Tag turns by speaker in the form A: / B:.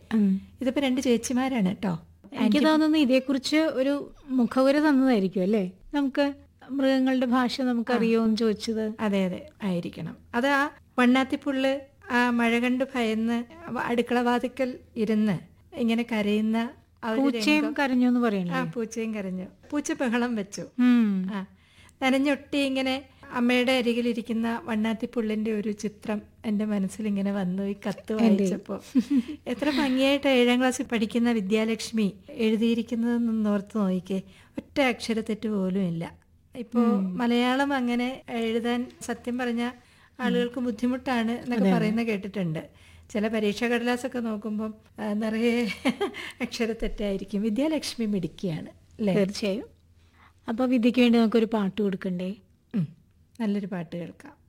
A: ഉം.
B: ഇതിപ്പോ രണ്ട് ചേച്ചിമാരാണ് കേട്ടോ
A: എനിക്ക് തോന്നുന്നു ഇതേക്കുറിച്ച് ഒരു മുഖവുര തന്നതായിരിക്കും അല്ലേ നമുക്ക് മൃഗങ്ങളുടെ ഭാഷ നമുക്ക് അറിയുമെന്ന് ചോദിച്ചത്
B: അതെ അതെ ആയിരിക്കണം അത് ആ വണ്ണാത്തിപ്പുള്ള് ആ മഴ കണ്ട് ഭയന്ന് അടുക്കള വാതിക്കൽ ഇരുന്ന് ഇങ്ങനെ കരയുന്ന ആ ഒരു
A: പൂച്ചയും
B: രംഗം-
A: കരഞ്ഞു എന്ന്
B: ആ
A: പറയണേ
B: പൂച്ചയും കരഞ്ഞു പൂച്ച ബഹളം വെച്ചു
A: ഉം.
B: ആ നനഞ്ഞൊട്ടി ഇങ്ങനെ അമ്മയുടെ അരികിലിരിക്കുന്ന വണ്ണാത്തിപ്പുള്ളിന്റെ ഒരു ചിത്രം എൻ്റെ മനസ്സിൽ ഇങ്ങനെ വന്നു ഈ കത്ത് വായിച്ചപ്പോൾ എത്ര ഭംഗിയായിട്ട് ഏഴാം ക്ലാസ്സിൽ പഠിക്കുന്ന വിദ്യാലക്ഷ്മി എഴുതിയിരിക്കുന്നതെന്ന് ഓർത്ത് നോക്കിക്കേ ഒറ്റ അക്ഷരത്തെറ്റ് പോലും ഇല്ല ഇപ്പോൾ മലയാളം അങ്ങനെ എഴുതാൻ സത്യം പറഞ്ഞ ആളുകൾക്ക് ബുദ്ധിമുട്ടാണ് എന്നൊക്കെ പറയുന്നത് കേട്ടിട്ടുണ്ട് ചില പരീക്ഷാ കടലാസൊക്കെ നോക്കുമ്പം ആ, നിറയെ അക്ഷരത്തെറ്റായിരിക്കും വിദ്യാലക്ഷ്മി മിടുക്കിയാണ് അല്ലേ
A: തീർച്ചയായും അപ്പൊ വിധിക്ക് വേണ്ടി നമുക്കൊരു പാട്ട് കൊടുക്കണ്ടേ
B: ഉം. നല്ലൊരു പാട്ട് കേൾക്കാം